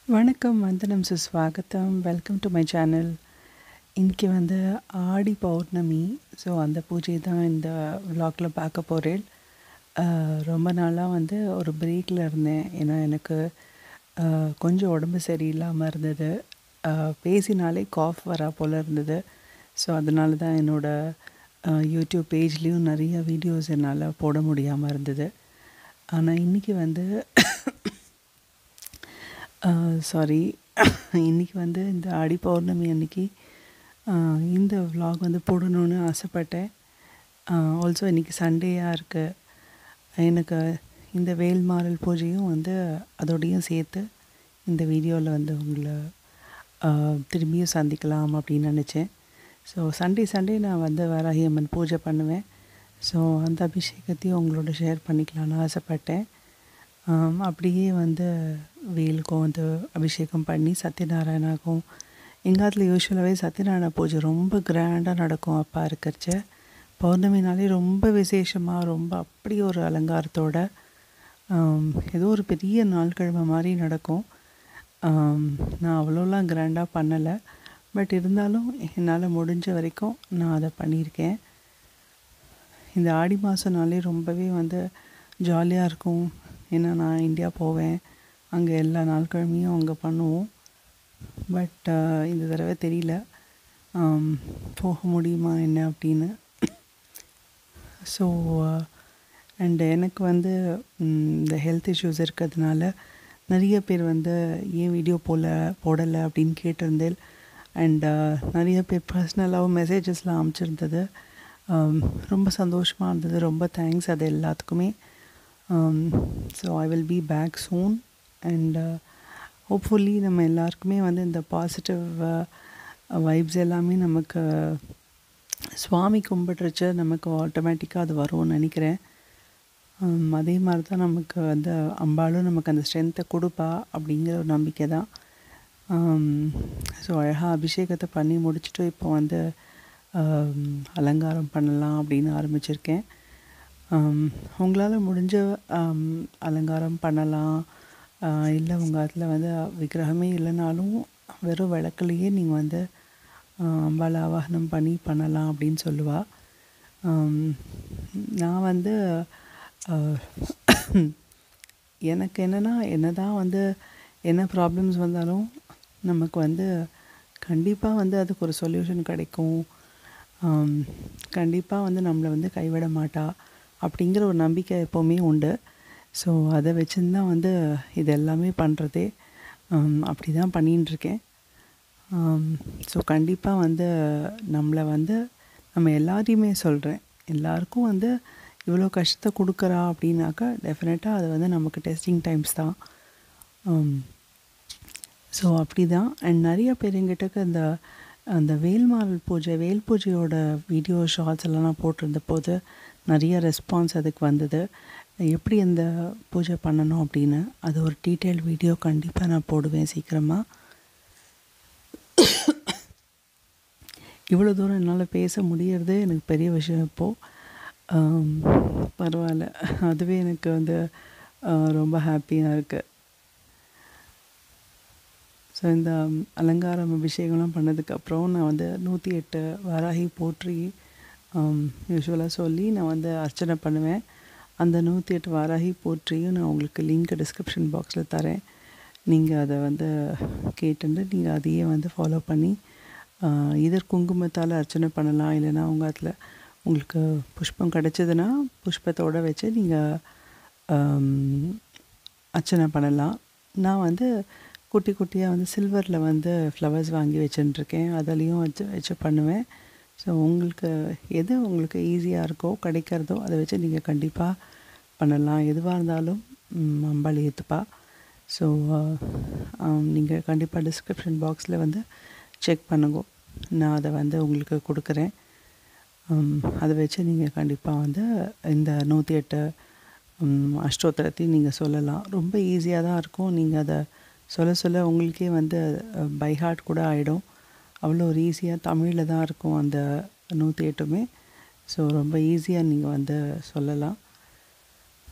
வணக்கம் வந்தனம் சுஸ்வாகத்தம் வெல்கம் டு மை சேனல் இன்றைக்கி வந்து ஆடி பௌர்ணமி ஸோ அந்த பூஜை தான் இந்த vlogல பார்க்க போகிறேன் ரொம்ப நாளாக வந்து ஒரு பிரேக்கில் இருந்தேன் ஏன்னா எனக்கு ஆஹ், கொஞ்சம் உடம்பு சரியில்லாமல் இருந்தது ஆஹ், பேசினாலே காஃப் வரா போல் இருந்தது ஸோ அதனால தான் என்னோடய யூடியூப் பேஜ்லேயும் நிறைய வீடியோஸ் என்னால் போட முடியாமல் இருந்தது ஆனால் இன்றைக்கி வந்து சாரி இன்றைக்கி வந்து இந்த ஆடி பௌர்ணமி அன்னைக்கு ஆஹ், இந்த vlog வந்து போடணும்னு ஆசைப்பட்டேன் ஆல்சோ இன்றைக்கி சண்டேயாக இருக்குது எனக்கு இந்த வேல்மாறல் பூஜையும் வந்து அதோடையும் சேர்த்து இந்த வீடியோவில் வந்து உங்களை ஆஹ், திரும்பியும் சந்திக்கலாம் அப்படின்னு நினச்சேன் ஸோ சண்டே சண்டே நான் வந்து வராகி அம்மன் பூஜை பண்ணுவேன் ஸோ அந்த அபிஷேகத்தையும் உங்களோட ஷேர் பண்ணிக்கலாம்னு ஆசைப்பட்டேன் ஆம், அப்படியே வந்து வேலுக்கும் வந்து அபிஷேகம் பண்ணி சத்யநாராயணாக்கும் எங்கள் ஆத்துல யூஸ்வலாகவே சத்யநாராயண பூஜை ரொம்ப கிராண்டாக நடக்கும் அப்பா இருக்கிறச்ச பௌர்ணமினாலே ரொம்ப விசேஷமாக ரொம்ப அப்படி ஒரு அலங்காரத்தோட ஆம், ஏதோ ஒரு பெரிய நாள்கிழமை மாதிரி நடக்கும் ஆம், நான் அவ்வளோலாம் கிராண்டாக பண்ணலை பட் இருந்தாலும் என்னால் முடிஞ்ச வரைக்கும் நான் அதை பண்ணியிருக்கேன் இந்த ஆடி மாதம்னாலே ரொம்பவே வந்து ஜாலியாக இருக்கும் ஏன்னா நான் இந்தியா போவேன் அங்கே எல்லா நாட்கிழமையும் அங்கே பண்ணுவோம் பட் இந்த தடவை தெரியல ஆம், போக முடியுமா என்ன அப்படின்னு ஸோ அண்ட் எனக்கு வந்து ம், இந்த ஹெல்த் இஷ்யூஸ் இருக்கிறதுனால நிறைய பேர் வந்து ஏன் வீடியோ போல போடலை அப்படின்னு கேட்டிருந்தேன் அண்ட் நிறைய பேர் பர்சனலாகவும் மெசேஜஸ்லாம் அனுப்பிச்சிருந்தது ஆம், ரொம்ப சந்தோஷமாக இருந்தது ரொம்ப தேங்க்ஸ் அது எல்லாத்துக்குமே so I will be back soon and hopefully நம்ம எல்லாருக்குமே வந்து இந்த பாசிட்டிவ் வைப்ஸ் எல்லாமே நமக்கு சுவாமி கும்பிட்றச்ச நமக்கு ஆட்டோமேட்டிக்காக அது வரும்னு நினைக்கிறேன் ஹம், அதே மாதிரி தான் நமக்கு வந்து அம்பாளும் நமக்கு அந்த ஸ்ட்ரென்த்தை கொடுப்பா அப்படிங்கிற ஒரு நம்பிக்கை தான் ஸோ அழகாக அபிஷேகத்தை பண்ணி முடிச்சுட்டு இப்போ வந்து ஹம், அலங்காரம் பண்ணலாம் அப்படின்னு ஆரம்பிச்சிருக்கேன் உங்களால் முடிஞ்ச ஹம், அலங்காரம் பண்ணலாம் இல்லை உங்கள் அதில் வந்து விக்கிரகமே இல்லைனாலும் வெறும் விளக்குலையே நீங்கள் வந்து ஆஹ், அம்பாளை ஆவாகனம் பண்ணி பண்ணலாம் அப்படின்னு சொல்லுவாள் நான் வந்து ஆஹ், எனக்கு என்னென்னா என்ன தான் வந்து என்ன ப்ராப்ளம்ஸ் வந்தாலும் நமக்கு வந்து கண்டிப்பாக வந்து அதுக்கு ஒரு சொல்யூஷன் கிடைக்கும் கண்டிப்பாக வந்து நம்மளை வந்து கைவிட மாட்டா அப்படிங்கிற ஒரு நம்பிக்கை எப்போவுமே உண்டு ஸோ அதை வச்சுன்னு தான் வந்து இது எல்லாமே பண்ணுறதே அப்படி தான் பண்ணின்னு ஸோ கண்டிப்பாக வந்து நம்மளை வந்து நம்ம எல்லாரையுமே சொல்கிறேன் எல்லாருக்கும் வந்து இவ்வளோ கஷ்டத்தை கொடுக்குறா அப்படின்னாக்கா டெஃபினட்டாக அது வந்து நமக்கு டெஸ்டிங் டைம்ஸ் தான் ஸோ அப்படி தான் அண்ட் நிறைய பேர் எங்கிட்டக்கு அந்த அந்த வேல்மாறல் பூஜை வேல் பூஜையோட வீடியோ ஷார்ட்ஸ் எல்லாம் நான் போட்டிருந்த போது நிறைய ரெஸ்பான்ஸ் அதுக்கு வந்தது எப்படி அந்த பூஜை பண்ணணும் அப்படின்னு அது ஒரு டீட்டெயில் வீடியோ கண்டிப்பாக நான் போடுவேன் சீக்கிரமாக இவ்வளோ தூரம் என்னால் பேச முடியறதே எனக்கு பெரிய விஷயம் இப்போது பரவாயில்ல அதுவே எனக்கு வந்து ஆஹ், ரொம்ப ஹாப்பியாக இருக்குது ஸோ இந்த அலங்காரம் அபிஷேகம்லாம் பண்ணதுக்கப்புறம் நான் வந்து நூற்றி எட்டு வராகி போற்றி யூஸ்வலாக சொல்லி நான் வந்து அர்ச்சனை பண்ணுவேன் அந்த நூற்றி எட்டு வாராகி போற்றியும் நான் உங்களுக்கு லிங்க் டிஸ்கிரிப்ஷன் பாக்ஸில் தரேன் நீங்கள் அதை வந்து கேட்டுட்டு நீங்கள் அதையே வந்து ஃபாலோ பண்ணி இதர் குங்குமத்தால் அர்ச்சனை பண்ணலாம் இல்லைன்னா உங்கள் அதில் உங்களுக்கு புஷ்பம் கிடச்சதுன்னா புஷ்பத்தோடு வச்சு நீங்கள் அர்ச்சனை பண்ணலாம் நான் வந்து குட்டி குட்டியாக வந்து சில்வரில் வந்து ஃப்ளவர்ஸ் வாங்கி வச்சுட்டுருக்கேன் அதுலேயும் வச்சு வச்சு பண்ணுவேன் ஸோ உங்களுக்கு எது உங்களுக்கு ஈஸியாக இருக்கோ கிடைக்கிறதோ அதை வச்சு நீங்கள் கண்டிப்பாக பண்ணலாம் எதுவாக இருந்தாலும் ம், அம்பாள் ஏற்றுப்பா ஸோ நீங்கள் கண்டிப்பாக டிஸ்கிரிப்ஷன் பாக்ஸில் வந்து செக் பண்ணுங்க நான் அதை வந்து உங்களுக்கு கொடுக்குறேன் ம், அதை வச்சு நீங்கள் கண்டிப்பாக வந்து இந்த நூற்றி எட்டு ம், அஷ்டோத்திரத்தையும் நீங்கள் சொல்லலாம் ரொம்ப ஈஸியாக தான் இருக்கும் நீங்கள் அதை சொல்ல சொல்ல உங்களுக்கே வந்து பை ஹார்ட் கூட ஆகிடும் அவ்வளோ ஒரு ஈஸியாக தமிழில் தான் இருக்கும் அந்த நூற்றி எட்டுமே ஸோ ரொம்ப ஈஸியாக நீங்கள் வந்து சொல்லலாம்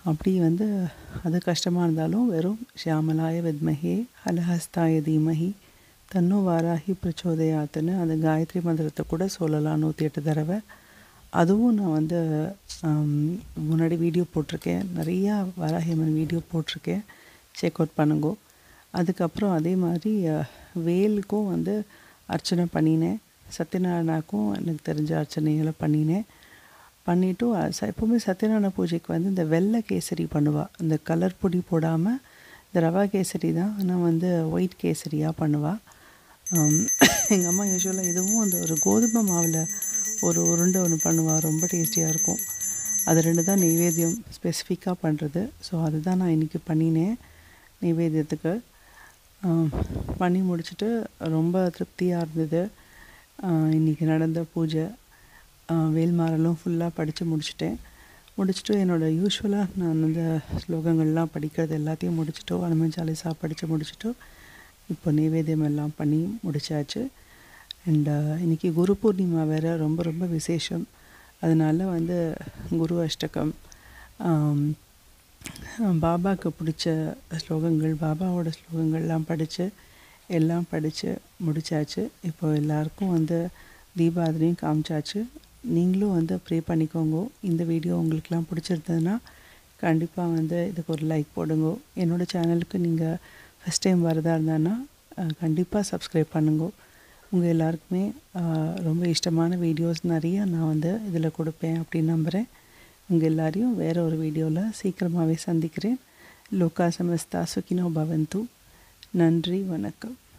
அப்படி வந்து அது கஷ்டமாக இருந்தாலும் வெறும் ஷியாமலாய வித்மஹே ஹலஹஸ்தாய தீமஹி தன்னோ வாராகி பிரச்சோதயாத்துன்னு அந்த காயத்ரி மந்திரத்தை கூட சொல்லலாம் நூற்றி எட்டு தடவை அதுவும் நான் வந்து ஆம், முன்னாடி வீடியோ போட்டிருக்கேன் நிறையா வராகியம்மன் வீடியோ போட்டிருக்கேன் செக் அவுட் பண்ணுங்கோ அதுக்கப்புறம் அதே மாதிரி அஹ், வேலுக்கும் வந்து அர்ச்சனை பண்ணினேன் சத்யநாராயணாக்கும் எனக்கு தெரிஞ்ச அர்ச்சனைகளை பண்ணினேன் பண்ணிவிட்டு எப்போவுமே சத்யநாராயண பூஜைக்கு வந்து இந்த வெள்ளை கேசரி பண்ணுவாள் இந்த கலர் பொடி போடாமல் இந்த ரவா கேசரி தான் ஆனால் வந்து ஒயிட் கேசரியாக பண்ணுவாள் எங்கள் அம்மா யூஸ்வலாக இதுவும் அந்த ஒரு கோதுமை மாவில் ஒரு உருண்டை ஒன்று பண்ணுவாள் ரொம்ப டேஸ்டியாக இருக்கும் அது ரெண்டு தான் நெய்வேத்தியம் ஸ்பெசிஃபிக்காக பண்ணுறது ஸோ அதுதான் நான் இன்றைக்கி பண்ணினேன் நெய்வேத்தியத்துக்கு ஆம், பண்ணி முடிச்சுட்டு ரொம்ப திருப்தியாக இருந்தது இன்றைக்கி நடந்த பூஜை ஆ, வேல்மாறலும் ஃபுல்லாக படித்து முடிச்சிட்டேன் முடிச்சுட்டு என்னோடய யூஸ்வலாக நான் அந்த ஸ்லோகங்கள்லாம் படிக்கிறது எல்லாத்தையும் முடிச்சுட்டோ அனுமன் சாலிசா படித்து முடிச்சுட்டு இப்போ நைவேத்தியம் எல்லாம் பண்ணி முடிச்சாச்சு அண்ட் இன்றைக்கி குரு பூர்ணிமா வேறு ரொம்ப ரொம்ப விசேஷம் அதனால் வந்து குரு அஷ்டகம் ஆம், பாபாவுக்கு பிடிச்ச ஸ்லோகங்கள் பாபாவோட ஸ்லோகங்கள்லாம் படித்து எல்லாம் படித்து முடிச்சாச்சு இப்போ எல்லாருக்கும் வந்து தீபாவளியும் காமிச்சாச்சு நீங்களும் வந்து ப்ரே பண்ணிக்கோங்க இந்த வீடியோ உங்களுக்குலாம் பிடிச்சிருந்ததுன்னா கண்டிப்பாக வந்து இதுக்கு ஒரு லைக் போடுங்க என்னோட சேனலுக்கு நீங்கள் ஃபஸ்ட் டைம் வரதா இருந்தான்னா கண்டிப்பாக சப்ஸ்கிரைப் பண்ணுங்க உங்கள் எல்லாருக்குமே அஹ், ரொம்ப இஷ்டமான வீடியோஸ் நிறைய நான் வந்து இதில் கொடுப்பேன் அப்படின்னு நம்புகிறேன் உங்கள் எல்லாரையும் வேறு ஒரு வீடியோவில் சீக்கிரமாகவே சந்திக்கிறேன் லோகா சமஸ்தா சுகினோ பவந்து நன்றி வணக்கம்